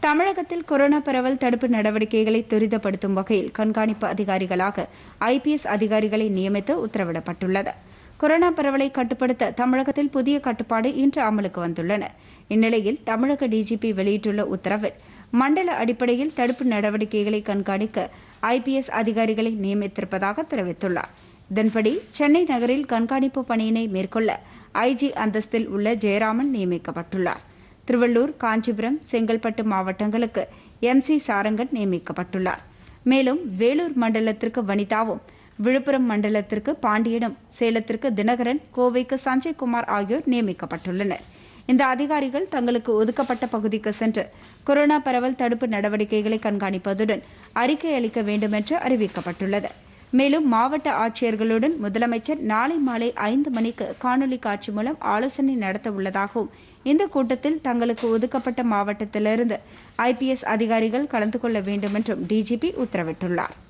தமிழகத்தில் கொரோனா பரவல் தடுப்பு நடவடிக்கைகளை துரிதப்படுத்தும் வகையில் கண்காணிப்பு அதிகாரிகளாக ஐபிஎஸ் அதிகாரிகளை நியமித்து உத்தரவிடப்பட்டுள்ளது கொரோனா பரவலை கட்டுப்படுத்த தமிழகத்தில் புதிய கட்டுப்பாடு இன்று அமலுக்கு வந்துள்ளன இந்நிலையில் தமிழக டிஜிபி வெளியிட்டுள்ள உத்தரவில் மண்டல அடிப்படையில் தடுப்பு நடவடிக்கைகளை கண்காணிக்க ஐபிஎஸ் அதிகாரிகளை நியமித்திருப்பதாக தெரிவித்துள்ளார் இதன்படி சென்னை நகரில் கண்காணிப்பு பணியினை மேற்கொள்ள ஐஜி அந்தஸ்தில் உள்ள ஜெயராமன் நியமிக்கப்பட்டுள்ளார் திருவள்ளூர் காஞ்சிபுரம் செங்கல்பட்டு மாவட்டங்களுக்கு எம் சி சாரங்கன் நியமிக்கப்பட்டுள்ளார் மேலும் வேலூர் மண்டலத்திற்கு வனிதாவும் விழுப்புரம் மண்டலத்திற்கு பாண்டியனும் சேலத்திற்கு தினகரன் கோவைக்கு சஞ்சய்குமார் ஆகியோர் நியமிக்கப்பட்டுள்ளனர் இந்த அதிகாரிகள் தங்களுக்கு ஒதுக்கப்பட்ட பகுதிக்கு சென்று கொரோனா பரவல் தடுப்பு நடவடிக்கைகளை கண்காணிப்பதுடன் அறிக்கை அளிக்க வேண்டும் என்று அறிவிக்கப்பட்டுள்ளது மேலும் மாவட்ட ஆட்சியர்களுடன் முதலமைச்சர் நாளை மாலை ஐந்து மணிக்கு காணொலி காட்சி மூலம் ஆலோசனை நடத்த உள்ளதாகவும் இந்த கூட்டத்தில் தங்களுக்கு ஒதுக்கப்பட்ட மாவட்டத்திலிருந்து ஐபிஎஸ் அதிகாரிகள் கலந்து கொள்ள வேண்டும் என்றும் டிஜிபி உத்தரவிட்டுள்ளார்